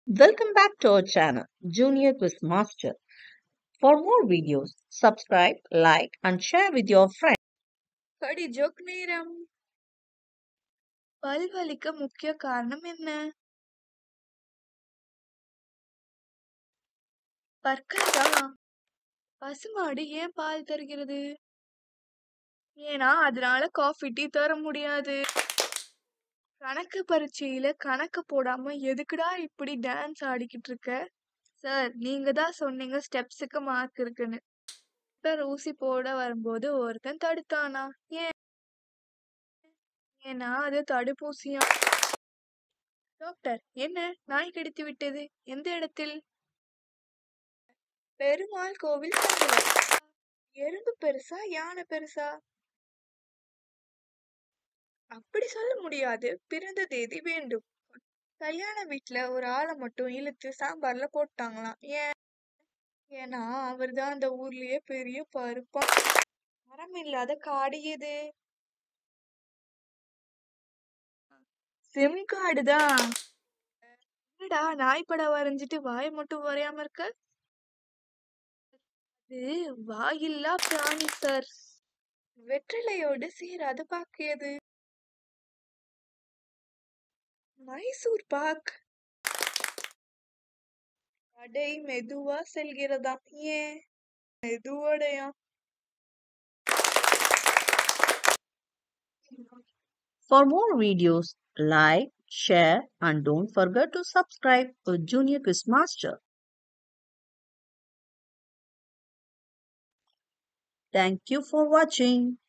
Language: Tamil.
Welcome back to our channel, Junior Quiz Master. For more videos, subscribe, like, and share with your friends. கடி ஜோக் நேரம் பல் வலிக்க முக்கிய காரணம் என்ன பற்கள் தான் பசுமாடு ஏன் பால் தருகிறது ஏன்னா அதனால காஃபி டீ தர முடியாது கணக்கு பரீட்சையில கணக்கு போடாம எதுக்குடா இப்படி டான்ஸ் ஆடிக்கிட்டு இருக்க சார் நீங்க தான் சொன்னீங்க ஸ்டெப்ஸுக்கு மார்க் இருக்குன்னு டாக்டர் ஊசி போட வரும்போது ஒருத்தன் தடுத்தானா ஏன் ஏன்னா அது தடுப்பூசியா டாக்டர் என்ன நாய் கடித்து விட்டது எந்த இடத்தில் பெருமாள் கோவில் சந்தில எறும்பு பெருசா யானை பெருசா அப்படி சொல்ல முடியாது பிறந்த தேதி வேண்டும் கல்யாண வீட்ல ஒரு ஆளை மட்டும் இழுத்து சாம்பார்ல போட்டாங்களாம் ஏன் ஏன்னா அவர்தான் அந்த ஊர்லயே பெரிய பருப்பா மரம் இல்லாத காடு எது சிம் கார்டு தான் என்னடா நாய் படம் வரைஞ்சிட்டு வாய் மட்டும் வரையாம இருக்க அது வாயில்லா பிராணி சார் வெற்றிலையோடு சேராத பாக்கியது மைசூர் பாக் கடை மெதுவா செல்கிறதாம் ஏன் மெதுவடையா For more videos, like, share, and don't forget to subscribe to Junior Quiz Master. Thank you for watching.